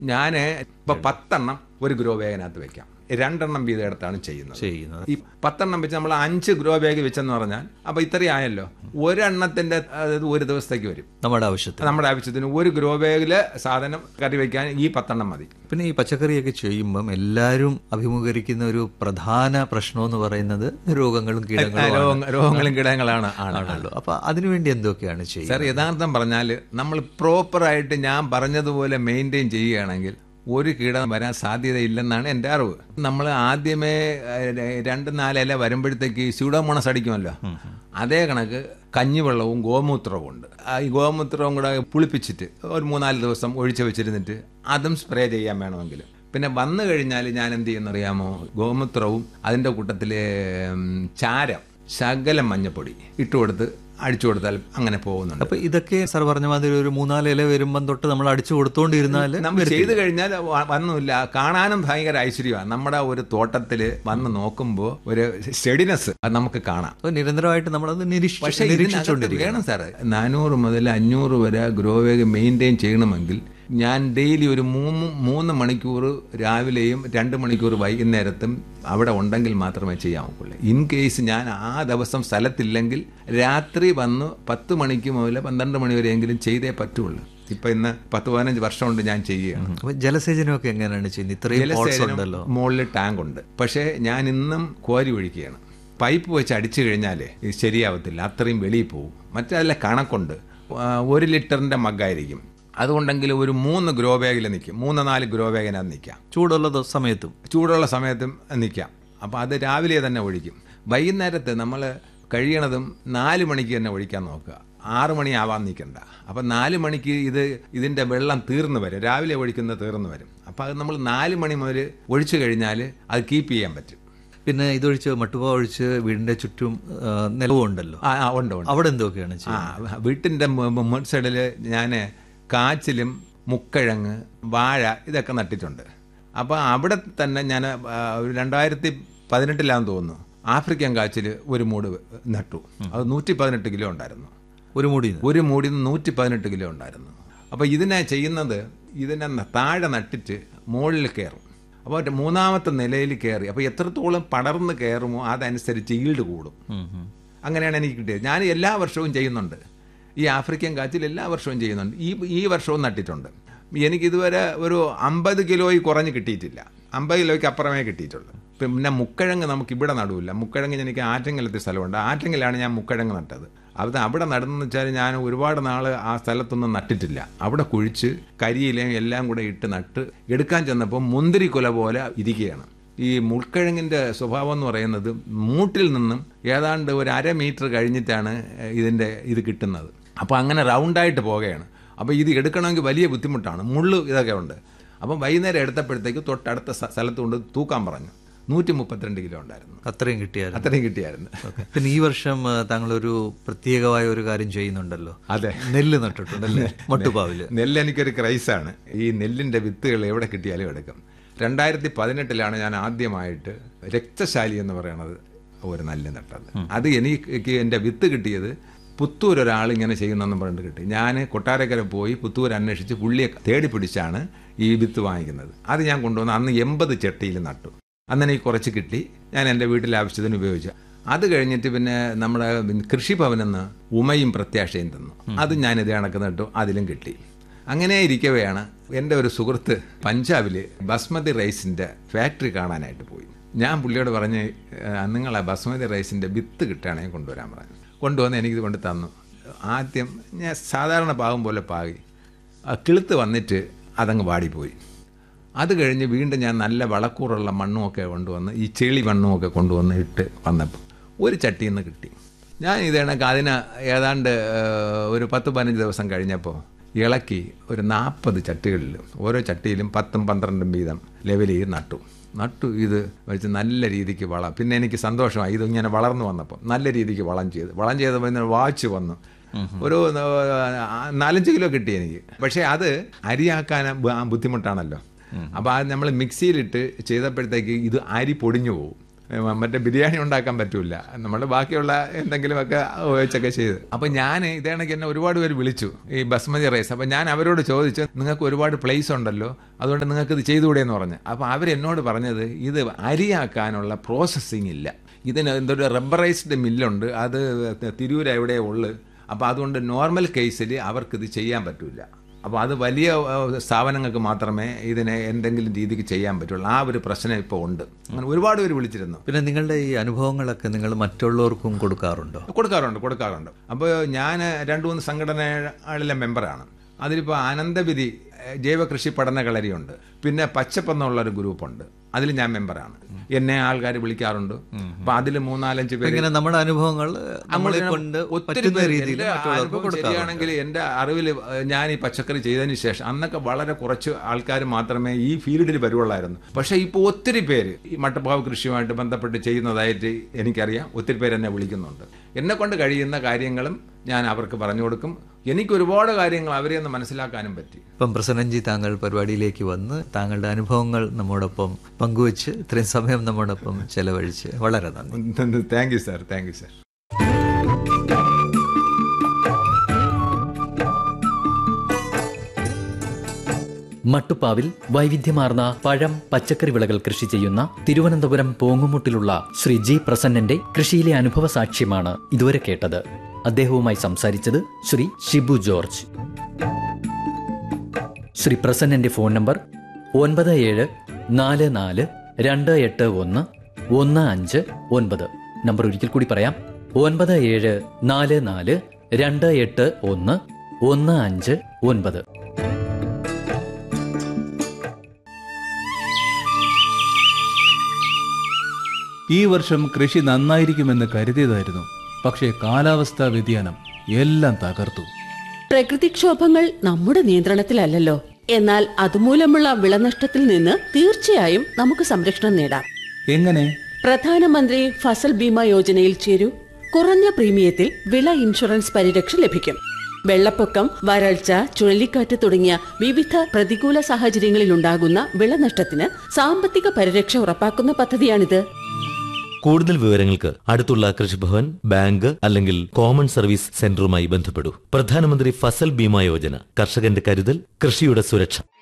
ഞാൻ ഇപ്പൊ പത്തെണ്ണം ഒരു ഗ്രോ ബാഗിനകത്ത് വെക്കാം രണ്ടെണ്ണം വീതം എടുത്താണ് ചെയ്യുന്നത് ചെയ്യുന്നത് ഈ പത്തെണ്ണം വെച്ച് നമ്മൾ അഞ്ച് ഗ്രോ ബാഗ് വെച്ചെന്ന് പറഞ്ഞാൽ അപ്പൊ ഇത്രയും ആയല്ലോ ഒരെണ്ണത്തിന്റെ അതായത് ഒരു ദിവസത്തേക്ക് വരും നമ്മുടെ ആവശ്യത്തിന് നമ്മുടെ ആവശ്യത്തിന് ഒരു ഗ്രോ ബാഗില് സാധനം കറി വെക്കാൻ ഈ പത്തെണ്ണം മതി പിന്നെ ഈ പച്ചക്കറിയൊക്കെ ചെയ്യുമ്പം എല്ലാവരും അഭിമുഖീകരിക്കുന്ന ഒരു പ്രധാന പ്രശ്നം എന്ന് പറയുന്നത് രോഗങ്ങളും കീടങ്ങളും ആണ്. രോഗ- രോഗങ്ങളും കീടങ്ങളാണ് ആണ് ആണല്ലോ അപ്പൊ അതിനുവേണ്ടി എന്തൊക്കെയാണ് ചെയ്യുന്നത് സാർ യഥാർത്ഥം പറഞ്ഞാൽ നമ്മൾ പ്രോപ്പറായിട്ട് ഞാൻ പറഞ്ഞതുപോലെ മെയിൻറ്റെയിൻ ചെയ്യുകയാണെങ്കിൽ ഒരു കീടം വരാൻ സാധ്യതയില്ലെന്നാണ് എൻ്റെ അറിവ് നമ്മൾ ആദ്യമേ ഏഹ്, രണ്ട് നാല് ഇല വരുമ്പോഴത്തേക്ക് സ്യൂഡോമോണസ് അടിക്കുമല്ലോ അതേ കണക്ക് കഞ്ഞിവെള്ളവും ഗോമൂത്രവും ഉണ്ട് ആ ഈ ഗോമൂത്രവും കൂടെ പുളിപ്പിച്ചിട്ട് ഒരു മൂന്നാല് ദിവസം ഒഴിച്ച് വെച്ചിരുന്നിട്ട് അതും സ്പ്രേ ചെയ്യാൻ വേണമെങ്കിൽ പിന്നെ വന്നു കഴിഞ്ഞാൽ ഞാൻ എന്ത് ചെയ്യുന്നറിയാമോ ഗോമൂത്രവും അതിൻ്റെ കൂട്ടത്തിൽ ചാരം ശകലം മഞ്ഞപ്പൊടി ഇട്ട് കൊടുത്ത് അടിച്ചു കൊടുത്താൽ അങ്ങനെ പോകുന്നുണ്ട് അപ്പൊ ഇതൊക്കെ സാർ പറഞ്ഞ മാതിരി ഒരു മൂന്നാല് ഇല വരുമ്പം തൊട്ട് നമ്മൾ അടിച്ചു കൊടുത്തോണ്ടിരുന്നാല് നമ്മൾ ചെയ്തു കഴിഞ്ഞാൽ വ- വന്നുമില്ല കാണാനും ഭയങ്കര ഐശ്വര്യമാണ് നമ്മുടെ ഒരു തോട്ടത്തിൽ വന്ന് നോക്കുമ്പോൾ ഒരു സ്റ്റെഡിനെസ് അത് നമുക്ക് കാണാം അപ്പൊ നിരന്തരമായിട്ട് നമ്മളത് നിരീക്ഷ- പക്ഷേ ഇതിനകത്ത് നിരീക്ഷിച്ചുകൊണ്ടിരിക്കണം വേണം സാറ് നാനൂറ് മുതൽ അഞ്ഞൂറ് വരെ ഗ്രോ വേഗ് മെയിൻറ്റെയിൻ ചെയ്യണമെങ്കിൽ ഞാൻ ഡെയിലി ഒരു മൂന്ന് മൂന്ന് മണിക്കൂർ രാവിലെയും രണ്ട് മണിക്കൂർ വൈകുന്നേരത്തും അവിടെ ഉണ്ടെങ്കിൽ മാത്രമേ ചെയ്യാൻ ഒക്കുള്ളൂ ഇൻ കേസ് ഞാൻ ആ ദിവസം സ്ഥലത്തില്ലെങ്കിൽ രാത്രി വന്ന് പത്ത് മണിക്ക് മുതൽ പന്ത്രണ്ട് മണി വരെയെങ്കിലും ചെയ്തേ പറ്റുള്ളൂ ഇപ്പൊ ഇന്ന് പത്ത് പതിനഞ്ച് വർഷം കൊണ്ട് ഞാൻ ചെയ്യുകയാണ് അപ്പൊ ജലസേചനമൊക്കെ എങ്ങനെയാണ് ചെയ്യുന്നത് ഇത്രയും പോട്സ് ഉണ്ടല്ലോ മുകളിൽ ടാങ്ക് ഉണ്ട് പക്ഷേ ഞാൻ ഇന്നും കോരി ഒഴിക്കുകയാണ് പൈപ്പ് വെച്ച് അടിച്ചു കഴിഞ്ഞാൽ ഇത് ശരിയാവത്തില്ല അത്രയും വെളിയിൽ പോകും മറ്റല്ല കണക്കുണ്ട് ആ, ഒരു ലിറ്ററിന്റെ മഗ്ഗായിരിക്കും അതുകൊണ്ടെങ്കിൽ ഒരു മൂന്ന് ഗ്രോ ബാഗിൽ നിൽക്കും മൂന്ന് നാല് ഗ്രോ ബാഗിനകത്ത് നിൽക്കാം ചൂടുള്ള ദ- സമയത്തും ചൂടുള്ള സമയത്തും നിൽക്കാം അപ്പോൾ അത് രാവിലെ തന്നെ ഒഴിക്കും വൈകുന്നേരത്ത് നമ്മൾ കഴിയണതും നാല് മണിക്ക് തന്നെ ഒഴിക്കാൻ നോക്കുക ആറ് മണിയാവാൻ നിൽക്കണ്ട അപ്പം നാല് മണിക്ക് ഇത് ഇതിൻ്റെ വെള്ളം തീർന്നു വരും രാവിലെ ഒഴിക്കുന്നത് തീർന്നു വരും അപ്പോൾ അത് നമ്മൾ നാല് മണി മുതൽ ഒഴിച്ചു കഴിഞ്ഞാൽ അത് കീപ്പ് ചെയ്യാൻ പറ്റും പിന്നെ ഇതൊഴിച്ച് മട്ടുവ ഒഴിച്ച് വീടിന്റെ ചുറ്റും ആ, നിലവും ഉണ്ടല്ലോ ആ ആ ഉണ്ട് ഉണ്ട് അവിടെ എന്തൊക്കെയാണ് ആ ചെയ്യുന്നത് വീട്ടിൻ്റെ മുൻ സൈഡിൽ ഞാൻ കാച്ചിലും മുക്കഴങ്ങ് വാഴ ഇതൊക്കെ നട്ടിട്ടുണ്ട് അപ്പോൾ അവിടെ തന്നെ ഞാൻ ആ, ഒരു രണ്ടായിരത്തി പതിനെട്ടിലാന്ന് തോന്നുന്നു ആഫ്രിക്കൻ കാച്ചിൽ ഒരു മൂട് നട്ടു അത് നൂറ്റി പതിനെട്ട് കിലോ ഉണ്ടായിരുന്നു ഒരു മുടി ഒരു മൂടി നൂറ്റി പതിനെട്ട് കിലോ ഉണ്ടായിരുന്നു അപ്പോൾ ഇതിനെ ചെയ്യുന്നത് ഇതിനെ ന- താഴെ നട്ടിട്ട് മുകളിൽ കയറും അപ്പോൾ മറ്റേ മൂന്നാമത്തെ നിലയിൽ കയറി അപ്പോൾ എത്രത്തോളം പടർന്ന് കയറുമോ അതനുസരിച്ച് ഈൽഡ് കൂടും അങ്ങനെയാണ് എനിക്ക് കിട്ടിയത് ഞാൻ എല്ലാ വർഷവും ചെയ്യുന്നുണ്ട് ഈ ആഫ്രിക്കൻ കാച്ചിൽ എല്ലാ വർഷവും ചെയ്യുന്നുണ്ട് ഈ ഈ വർഷവും നട്ടിട്ടുണ്ട് എനിക്കിതുവരെ ഒരു അമ്പത് കിലോയിൽ കുറഞ്ഞ് കിട്ടിയിട്ടില്ല അമ്പത് കിലോയ്ക്ക് അപ്പുറമേ കിട്ടിയിട്ടുള്ളൂ പിന്നെ മുക്കഴങ്ങ് നമുക്ക് ഇവിടെ നടുവില്ല മുക്കഴങ്ങ് എനിക്ക് ആറ്റങ്കലത്തെ സ്ഥലമുണ്ട് ആറ്റങ്കലാണ് ഞാൻ മുക്കഴങ്ങ് നട്ടത് അത് അവിടെ നടന്നെന്ന് വെച്ചാൽ ഞാൻ ഒരുപാട് നാൾ ആ സ്ഥലത്തൊന്നും നട്ടിട്ടില്ല അവിടെ കുഴിച്ച് കരിയിലയും എല്ലാം കൂടെ ഇട്ട് നട്ട് എടുക്കാൻ ചെന്നപ്പോൾ മുന്തിരി കുല പോലെ ഇരിക്കുകയാണ് ഈ മുൾക്കിഴങ്ങിൻ്റെ സ്വഭാവം എന്ന് പറയുന്നത് മൂട്ടിൽ നിന്നും ഏതാണ്ട് ഒരു അര മീറ്റർ കഴിഞ്ഞിട്ടാണ് ഇതിൻ്റെ ഇത് കിട്ടുന്നത് അപ്പോൾ അങ്ങനെ റൗണ്ടായിട്ട് പോകുകയാണ് അപ്പോൾ ഇത് എടുക്കണമെങ്കിൽ വലിയ ബുദ്ധിമുട്ടാണ് മുള്ളു ഇതൊക്കെ ഉണ്ട് അപ്പം വൈകുന്നേരം എടുത്തപ്പോഴത്തേക്ക് തൊട്ടടുത്ത സ്ഥ- സ്ഥലത്ത് കൊണ്ട് തൂക്കാൻ പറഞ്ഞു നൂറ്റി മുപ്പത്തിരണ്ട് കിലോ ഉണ്ടായിരുന്നു അത്രയും കിട്ടിയായിരുന്നു അത്രയും കിട്ടിയായിരുന്നു പിന്നെ ഈ വർഷം ആ, താങ്കളൊരു പ്രത്യേകമായ ഒരു കാര്യം ചെയ്യുന്നുണ്ടല്ലോ അതെ നെല്ല് നട്ടിട്ടുണ്ടല്ലേ മട്ടുപാവില് നെല്ല് എനിക്കൊരു ക്രൈസാണ് ഈ നെല്ലിൻ്റെ വിത്തുകൾ എവിടെ കിട്ടിയാലും എടുക്കും രണ്ടായിരത്തി പതിനെട്ടിലാണ് ഞാൻ ആദ്യമായിട്ട് രക്തശാലി എന്ന് പറയണത് ഒരു നെല്ല് നട്ടത് അത് എനിക്ക് എൻ്റെ വിത്ത് കിട്ടിയത് പുത്തൂർ ഒരാൾ ഇങ്ങനെ ചെയ്യുന്നെന്ന് പറഞ്ഞിട്ട് കിട്ടി ഞാൻ കൊട്ടാരക്കര പോയി പുത്തൂർ അന്വേഷിച്ച് പുള്ളിയെ തേടി പിടിച്ചാണ് ഈ വിത്ത് വാങ്ങിക്കുന്നത് അത് ഞാൻ കൊണ്ടുവന്ന് അന്ന് എൺപത് ചെട്ടിയിൽ നട്ടു അന്ന് എനിക്ക് കുറച്ച് കിട്ടി ഞാൻ എൻ്റെ വീട്ടിലെ ആവശ്യത്തിന് ഉപയോഗിച്ചു അത് കഴിഞ്ഞിട്ട് പിന്നെ നമ്മുടെ കൃഷിഭവനിൽ നിന്ന് ഉമയും പ്രത്യാശയും തന്നു അത് ഞാൻ ഇത് കണക്ക് നട്ടു അതിലും കിട്ടി അങ്ങനെ ഇരിക്കവെയാണ് എൻ്റെ ഒരു സുഹൃത്ത് പഞ്ചാബിൽ ബസ്മതി റൈസിൻ്റെ ഫാക്ടറി കാണാനായിട്ട് പോയി ഞാൻ പുള്ളിയോട് പറഞ്ഞ് "ഏഹ്, നിങ്ങൾ ആ ബസ്മതി റൈസിൻ്റെ വിത്ത് കിട്ടുകയാണെങ്കിൽ കൊണ്ടുവരാൻ പറഞ്ഞു കൊണ്ടുവന്ന് എനിക്കിത് കൊണ്ട് തന്നു ആദ്യം ഞാൻ സാധാരണ പാകം പോലെ പാകി ആ കിളുത്ത് വന്നിട്ട് അതങ്ങ് വാടിപ്പോയി അത് കഴിഞ്ഞ് വീണ്ടും ഞാൻ നല്ല വളക്കൂറുള്ള മണ്ണുമൊക്കെ കൊണ്ടുവന്ന് ഈ ചെളി മണ്ണുമൊക്കെ കൊണ്ടുവന്ന് ഇട്ട് വന്നപ്പോൾ ഒരു ചട്ടിയിൽ നിന്ന് കിട്ടി ഞാൻ ഇത് കണക്ക് അതിന് ഏതാണ്ട് ഏഹ്, ഒരു പത്ത് പതിനഞ്ച് ദിവസം കഴിഞ്ഞപ്പോൾ ഇളക്കി ഒരു നാൽപ്പത് ചട്ടികളിൽ ഓരോ ചട്ടിയിലും പത്തും പന്ത്രണ്ടും വീതം ലെവൽ ചെയ്ത് നട്ടു നട്ടു ഇത് വെച്ച് നല്ല രീതിക്ക് വളം പിന്നെ എനിക്ക് സന്തോഷമായി ഇത് ഇങ്ങനെ വളർന്നു വന്നപ്പോൾ നല്ല രീതിക്ക് വളം ചെയ്ത് വളം ചെയ്തപ്പോൾ ഇന്ന് വാച്ച് വന്നു ഒരു ആ, നാലഞ്ച് കിലോ കിട്ടി എനിക്ക് പക്ഷേ അത് അരിയാക്കാൻ ബു- ബുദ്ധിമുട്ടാണല്ലോ അപ്പോൾ അത് നമ്മൾ മിക്സിയിലിട്ട് ചെയ്തപ്പോഴത്തേക്ക് ഇത് അരി പൊടിഞ്ഞു പോകും ഏ, മറ്റേ ബിരിയാണി ഉണ്ടാക്കാൻ പറ്റൂല നമ്മൾ ബാക്കിയുള്ള എന്തെങ്കിലുമൊക്കെ വെച്ചൊക്കെ ചെയ്ത് അപ്പോൾ ഞാൻ ഇതേണക്ക് എന്നെ ഒരുപാട് പേര് വിളിച്ചു ഈ ബസ്മതി റൈസ് അപ്പോൾ ഞാൻ അവരോട് ചോദിച്ചു നിങ്ങൾക്ക് ഒരുപാട് പ്ലേസ് ഉണ്ടല്ലോ അതുകൊണ്ട് നിങ്ങൾക്ക് ഇത് ചെയ്തുകൂടെ എന്ന് പറഞ്ഞു അപ്പോൾ അവരെന്നോട് പറഞ്ഞത് ഇത് അരിയാക്കാനുള്ള പ്രോസസ്സിങ് ഇല്ല ഇതിന് എന്തൊരു റബ്ബറൈസ്ഡ് മില്ലുണ്ട് അത് തിരൂർ എവിടെയേ ഉള്ളു അപ്പോൾ അതുകൊണ്ട് നോർമൽ കേസിൽ അവർക്കിത് ചെയ്യാൻ പറ്റില്ല അപ്പോൾ അത് വലിയ ഏഹ്, സ്ഥാപനങ്ങൾക്ക് മാത്രമേ ഇതിനെ എന്തെങ്കിലും രീതിക്ക് ചെയ്യാൻ പറ്റുള്ളൂ ആ ഒരു പ്രശ്നം ഇപ്പോൾ ഉണ്ട് അങ്ങനെ ഒരുപാട് പേര് വിളിച്ചിരുന്നു പിന്നെ നിങ്ങളുടെ ഈ അനുഭവങ്ങളൊക്കെ നിങ്ങൾ മറ്റുള്ളവർക്കും കൊടുക്കാറുണ്ടോ കൊടുക്കാറുണ്ട് കൊടുക്കാറുണ്ട് അപ്പോൾ ഞാൻ രണ്ട് മൂന്ന് സംഘടനകളിലെ മെമ്പറാണ് അതിലിപ്പോൾ ആനന്ദവിധി ഏഹ്, ജൈവ കൃഷി പഠന കളരിയുണ്ട് പിന്നെ പച്ചപ്പെന്നുള്ള ഒരു ഗ്രൂപ്പുണ്ട് അതിൽ ഞാൻ മെമ്പറാണ് എന്നെ ആൾക്കാർ വിളിക്കാറുണ്ട് അപ്പോൾ അതിൽ മൂന്നാലഞ്ച് പേര് ഇങ്ങനെ നമ്മുടെ അനുഭവങ്ങൾ നമ്മളെ കൊണ്ട് ഒത്തിരി പറ്റുന്ന പേര് രീതിയിൽ എൻ്റെ മറ്റുള്ളവർക്ക് അനുഭവം കൊടുക്കാറുണ്ട് ശരിയാണെങ്കിൽ എൻ്റെ അറിവിൽ ഞാൻ ഈ പച്ചക്കറി ചെയ്തതിന് ശേഷം അന്നൊക്കെ വളരെ കുറച്ച് ആൾക്കാർ മാത്രമേ ഈ ഫീൽഡിൽ വരുവുള്ളായിരുന്നു പക്ഷേ ഇപ്പോൾ ഒത്തിരി പേര് ഈ മട്ടപ്പാവ് കൃഷിയുമായിട്ട് ബന്ധപ്പെട്ട് ചെയ്യുന്നതായിട്ട് എനിക്കറിയാം ഒത്തിരി പേര് എന്നെ വിളിക്കുന്നുണ്ട് എന്നെ കൊണ്ട് കഴിയുന്ന കാര്യങ്ങളും ഞാൻ അവർക്ക് പറഞ്ഞു കൊടുക്കും എനിക്ക് ഒരുപാട് കാര്യങ്ങൾ അവരെ ഒന്ന് മനസ്സിലാക്കാനും പറ്റി ഇപ്പം പ്രസന്നൻജി താങ്കൾ പരിപാടിയിലേക്ക് വന്ന് താങ്കളുടെ അനുഭവങ്ങൾ നമ്മോടൊപ്പം പങ്കുവച്ച് ഇത്രയും സമയം നമ്മോടൊപ്പം ചെലവഴിച്ച് വളരെ നന്ദി thank you sir thank you sir മട്ടുപ്പാവിൽ വൈവിധ്യമാർന്ന പഴം പച്ചക്കറി വിളകൾ കൃഷി ചെയ്യുന്ന തിരുവനന്തപുരം പോങ്ങുമുട്ടിലുള്ള ശ്രീ ജി പ്രസന്നന്റെ കൃഷിയിലെ അനുഭവ സാക്ഷ്യമാണ് ഇതുവരെ കേട്ടത് അദ്ദേഹവുമായി സംസാരിച്ചത് ശ്രീ ഷിബു ജോർജ് ശ്രീ പ്രസന്നന്റെ ഫോൺ നമ്പർ ഒൻപത് ഏഴ് നാല് നാല് രണ്ട് എട്ട് ഒന്ന് ഒന്ന് അഞ്ച് ഒൻപത് നമ്പർ ഒരിക്കൽ കൂടി പറയാം ഒൻപത് ഏഴ് നാല് നാല് രണ്ട് എട്ട് ഒന്ന് ഒന്ന് അഞ്ച് ഒൻപത് ഈ വർഷം കൃഷി നന്നായിരിക്കുമെന്ന് കരുതിയതായിരുന്നു പക്ഷേ കാലാവസ്ഥാ വ്യതിയാനം എല്ലാം തകർത്തു പ്രകൃതിക്ഷോഭങ്ങൾ നമ്മുടെ നിയന്ത്രണത്തിലല്ലല്ലോ എന്നാൽ അതുമൂലമുള്ള വിളനഷ്ടത്തിൽ നിന്ന് തീർച്ചയായും നമുക്ക് സംരക്ഷണം നേടാം എങ്ങനെ പ്രധാനമന്ത്രി ഫസൽ ബീമ യോജനയിൽ ചേരൂ കുറഞ്ഞ പ്രീമിയത്തിൽ വിള ഇൻഷുറൻസ് പരിരക്ഷ ലഭിക്കും വെള്ളപ്പൊക്കം വരൾച്ച ചുഴലിക്കാറ്റ് തുടങ്ങിയ വിവിധ പ്രതികൂല സാഹചര്യങ്ങളിൽ ഉണ്ടാകുന്ന വിളനഷ്ടത്തിന് സാമ്പത്തിക പരിരക്ഷ ഉറപ്പാക്കുന്ന പദ്ധതിയാണിത് കൂടുതൽ വിവരങ്ങൾക്ക് അടുത്തുള്ള കൃഷിഭവൻ ബാങ്ക് അല്ലെങ്കിൽ കോമൺ സർവീസ് സെന്ററുമായി ബന്ധപ്പെടൂ പ്രധാനമന്ത്രി ഫസൽ ബീമ യോജന കർഷകന്റെ കരുതൽ കൃഷിയുടെ സുരക്ഷ